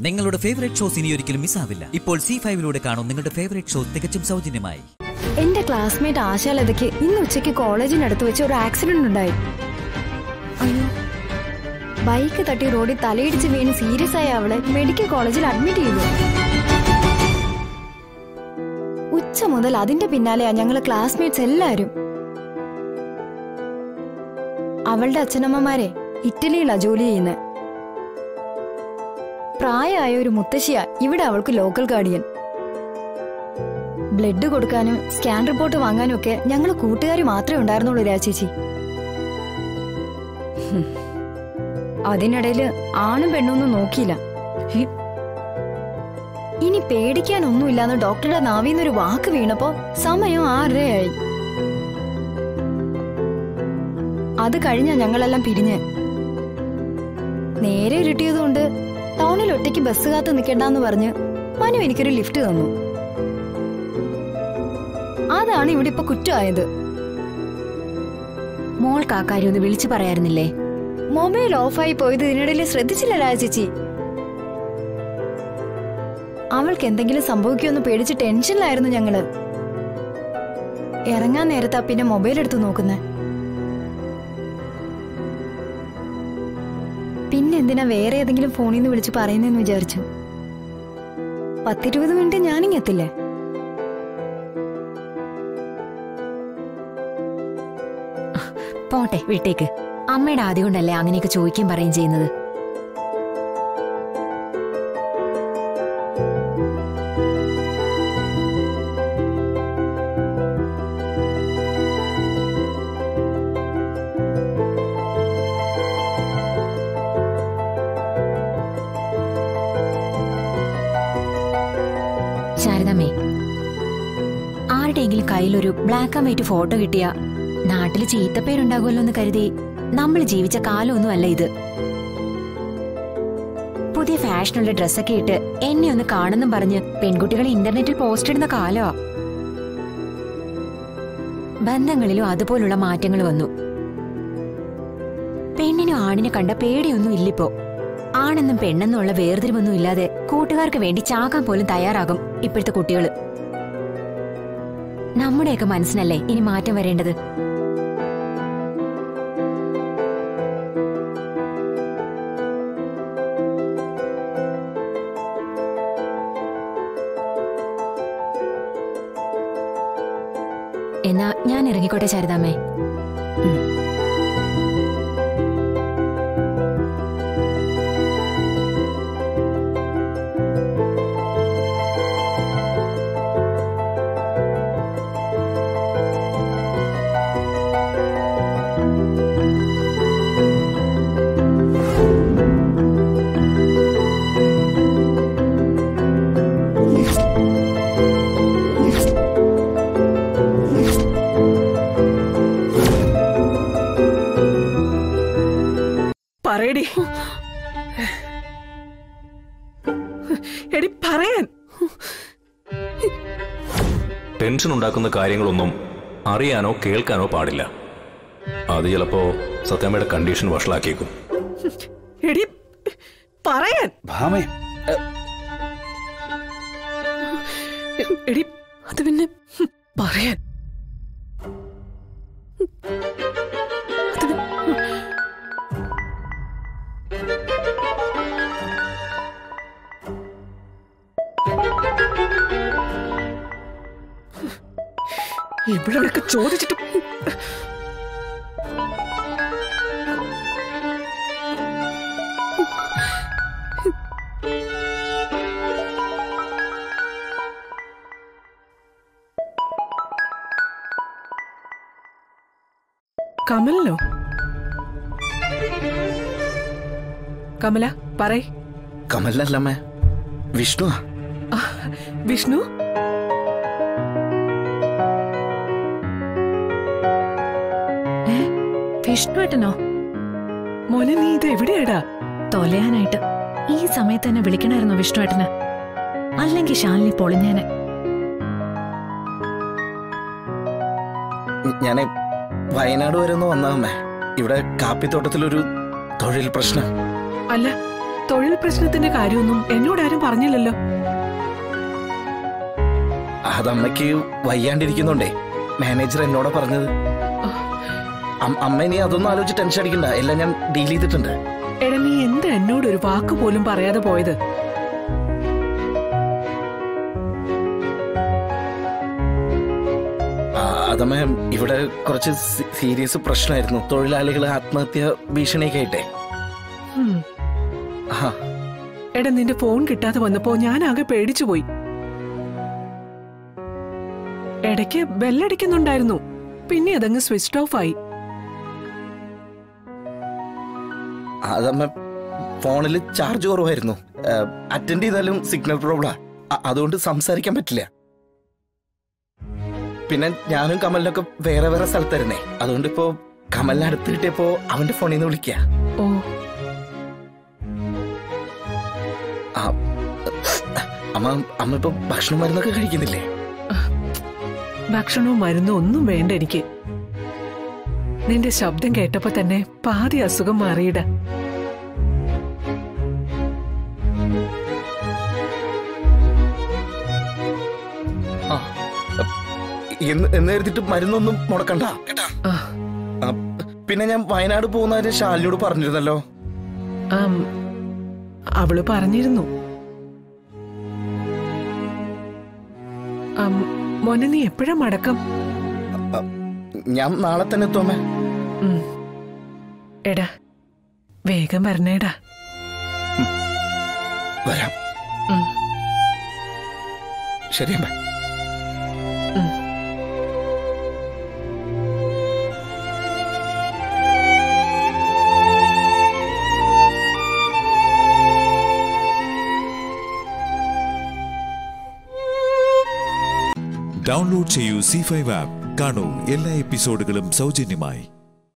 നിങ്ങളുടെ favourite shows ഇനി ഒരിക്കലും മിസ്സാവില്ല ഇപ്പോൾ സി ഫൈവിലൂടെ കാണും നിങ്ങളുടെ ഫേവറേറ്റ് ഷോ തികച്ചും സൗജന്യമായി എന്റെ ക്ലാസ്മേറ്റ് ആശാലതയ്ക്ക് ഇന്ന് ഉച്ചയ്ക്ക് കോളേജിനടുത്ത് വെച്ച് ഒരു ആക്സിഡന്റ് ഉണ്ടായി അയ്യോ ബൈക്ക് തട്ടി റോഡിൽ തലയിടിച്ച് വീണ് സീരിയസ് ആയ അവളെ മെഡിക്കൽ കോളേജിൽ അഡ്മിറ്റ് ചെയ്തു ഉച്ച മുതൽ അതിന്റെ പിന്നാലെയാ ഞങ്ങള് ക്ലാസ്മേറ്റ്സ് എല്ലാരും അവളുടെ അച്ഛനമ്മമാരെ ഇറ്റലിയിലാ ജോലി ചെയ്യുന്നത് പ്രായമായ ഒരു മുത്തശ്ശിയ ഇവിടെ അവൾക്ക് ലോക്കൽ ഗാർഡിയൻ ബ്ലഡ് കൊടുക്കാനും സ്കാൻ റിപ്പോർട്ട് വാങ്ങാനും ഒക്കെ ഞങ്ങൾ കൂട്ടുകാർ മാത്രമേ ഉണ്ടായിരുന്നുള്ളൂ രാചേച്ചി ഹും. അതിനിടയില് ആണും പെണ്ണൊന്നും നോക്കിയില്ല ഹി. ഇനി പേടിക്കാനൊന്നുമില്ലാന്ന് ഡോക്ടറുടെ നാവിന്നൊരു വാക്ക് വീണപ്പോ സമയം ആറരയായി അത് കഴിഞ്ഞ ഞങ്ങളെല്ലാം പിരിഞ്ഞ് നേരെ ഇരുട്ടിയതുകൊണ്ട് ടൗണിൽ ഒറ്റയ്ക്ക് ബസ് കാത്ത് നിൽക്കണ്ടെന്ന് പറഞ്ഞ് മനു എനിക്കൊരു ലിഫ്റ്റ് തന്നു അതാണ് ഇവിടെ ഇപ്പൊ കുറ്റമായത് മോൾക്ക് ആ കാര്യം ഒന്ന് വിളിച്ചു പറയായിരുന്നില്ലേ മൊബൈൽ ഓഫായി പോയത് ഇതിനിടയിൽ ശ്രദ്ധിച്ചില്ല രാജേച്ചി അവൾക്ക് എന്തെങ്കിലും സംഭവിക്കുമെന്ന് പേടിച്ച് ടെൻഷനിലായിരുന്നു ഞങ്ങള് ഇറങ്ങാൻ നേരത്താ പിന്നെ മൊബൈൽ എടുത്ത് നോക്കുന്നേ പിന്നെ എന്തിനാ വേറെ ഏതെങ്കിലും ഫോണിൽ നിന്ന് വിളിച്ച് പറയുന്നെന്ന് വിചാരിച്ചു പത്തിരുപത് മിനിറ്റ് ഞാനിങ്ങെത്തില്ലേ പോട്ടെ വിട്ടേക്ക് അമ്മയുടെ ആദ്യം കൊണ്ടല്ലേ അങ്ങനെയൊക്കെ ചോദിക്കുകയും പറയുകയും ചെയ്യുന്നത് ശാരദമ്മേ ആരുടെയെങ്കിലും കയ്യിലൊരു ബ്ലാക്ക് ആൻഡ് വൈറ്റ് ഫോട്ടോ കിട്ടിയ നാട്ടിൽ ചീത്തപ്പേരുണ്ടാകുമല്ലോ എന്ന് കരുതി നമ്മൾ ജീവിച്ച കാലമൊന്നുമല്ല ഇത് പുതിയ ഫാഷനുള്ള ഡ്രസ്സൊക്കെ ഇട്ട് എന്നെ ഒന്ന് കാണുന്നും പറഞ്ഞ് പെൺകുട്ടികൾ ഇന്റർനെറ്റിൽ പോസ്റ്റ് ഇടുന്ന കാലമാ ബന്ധങ്ങളിലും അതുപോലുള്ള മാറ്റങ്ങൾ വന്നു പെണ്ണിനും ആണിനെ കണ്ട പേടിയൊന്നും ഇല്ലിപ്പോ ആണെന്നും പെണ്ണെന്നും ഉള്ള വേർതിരിവൊന്നും ഇല്ലാതെ കൂട്ടുകാർക്ക് വേണ്ടി ചാകാൻ പോലും തയ്യാറാകും ഇപ്പോഴത്തെ കുട്ടികള് നമ്മുടെയൊക്കെ മനസ്സിനല്ലേ ഇനി മാറ്റം വരേണ്ടത് എന്നാ ഞാൻ ഇറങ്ങിക്കോട്ടെ ശാരദാമ്മേ പറയടി എടി പറയാൻ ടെൻഷൻ ഉണ്ടാക്കുന്ന കാര്യങ്ങളൊന്നും അറിയാനോ കേൾക്കാനോ പാടില്ല അത് ചിലപ്പോ സത്യമ്മയുടെ കണ്ടീഷൻ വഷളാക്കിയേക്കും എടി പറയാൻ ഭാമേ എടി അത് പിന്നെ ഹും, പറയാൻ അത് പിന്നെ, ഹും. ഇവളോടൊക്കെ ചോദിച്ചിട്ട് കമലിനോ കമല പറയ് കമലല്ലമ്മേ വിഷ്ണു ആ, വിഷ്ണു വിഷ്ണുവേട്ടനോ മോനെ നീ ഇത് എവിടെയാടാ തൊലയാനായിട്ട് ഈ സമയത്ത് തന്നെ വിളിക്കണമായിരുന്നു വിഷ്ണുവേട്ടന് അല്ലെങ്കിൽ ശാലിനി പൊളിഞ്ഞേനെ ഞാൻ വയനാട് വരെ ഒന്ന് വന്നതമ്മേ ഇവിടെ കാപ്പിത്തോട്ടത്തിലൊരു തൊഴിൽ പ്രശ്നം അല്ല തൊഴിൽ പ്രശ്നത്തിന്റെ കാര്യമൊന്നും എന്നോട് ആരും പറഞ്ഞില്ലല്ലോ അതമ്മയ്ക്ക് വയ്യാണ്ടിരിക്കുന്നുണ്ടേ മാനേജർ എന്നോടാ പറഞ്ഞത് അം- അമ്മ ഇനി അതൊന്നും ആലോചിച്ച് ടെൻഷൻ അടിക്കണ്ട എല്ലാം ഞാൻ ഡീൽ ചെയ്തിട്ടുണ്ട് എടാ നീ എന്താ എന്നോട് ഒരു വാക്ക് പോലും പറയാതെ പോയത് ആ, അതമ്മ ഇവിടെ കുറച്ച് സീ- സീരിയസ് പ്രശ്നമായിരുന്നു തൊഴിലാളികൾ ആത്മഹത്യ ഭീഷണിയൊക്കെ ആയിട്ടെ ഉം. ആ എടാ നിന്റെ ഫോൺ കിട്ടാതെ വന്നപ്പോ ഞാൻ ആകെ പേടിച്ചു പോയി ഇടയ്ക്ക് ബെല്ലടിക്കുന്നുണ്ടായിരുന്നു പിന്നെ അതങ്ങ് സ്വിച്ച് ഓഫ് ആയി അതമ്മ ഫോണിൽ ചാർജ് കുറവായിരുന്നു അറ്റൻഡ് ചെയ്താലും സിഗ്നൽ പ്രോബ്ലം അതുകൊണ്ട് സംസാരിക്കാൻ പറ്റില്ല പിന്നെ ഞാനും കമലിനൊക്കെ വേറെ വേറെ സ്ഥലത്തായിരുന്നേ അതുകൊണ്ട് ഇപ്പോ കമലിനെ അടുത്ത് കിട്ടിയപ്പോ അവന്റെ ഫോണിൽ നിന്ന് വിളിക്കുക ഓ ആ, അമ്മ അമ്മ ഇപ്പൊ ഭക്ഷണം മരുന്നൊക്കെ കഴിക്കുന്നില്ലേ ഭക്ഷണവും മരുന്നും ഒന്നും വേണ്ട എനിക്ക് നിന്റെ ശബ്ദം കേട്ടപ്പോ തന്നെ പാതി അസുഖം മാറിയിട ആ, എന്ന് എന്ന് കരുതിട്ട് മരുന്നൊന്നും മുടക്കണ്ട കേട്ടാ ആ, ആ, പിന്നെ ഞാൻ വയനാട് പോകുന്ന കാര്യം ശാലിനോട് പറഞ്ഞിരുന്നല്ലോ ആം, അവള് പറഞ്ഞിരുന്നു ആം, മോനെ നീ എപ്പോഴാ മടക്കം ഞാൻ നാളെ തന്നെ എത്തുമേ ഉം. എടാ വേഗം വരണേടാ വരാം ഉം. ശരി അമ്മ ഉം. ഡൗൺലോഡ് ചെയ്യൂ സി ഫൈവ് ആപ്പ് കാണൂ എല്ലാ എപ്പിസോഡുകളും സൗജന്യമായി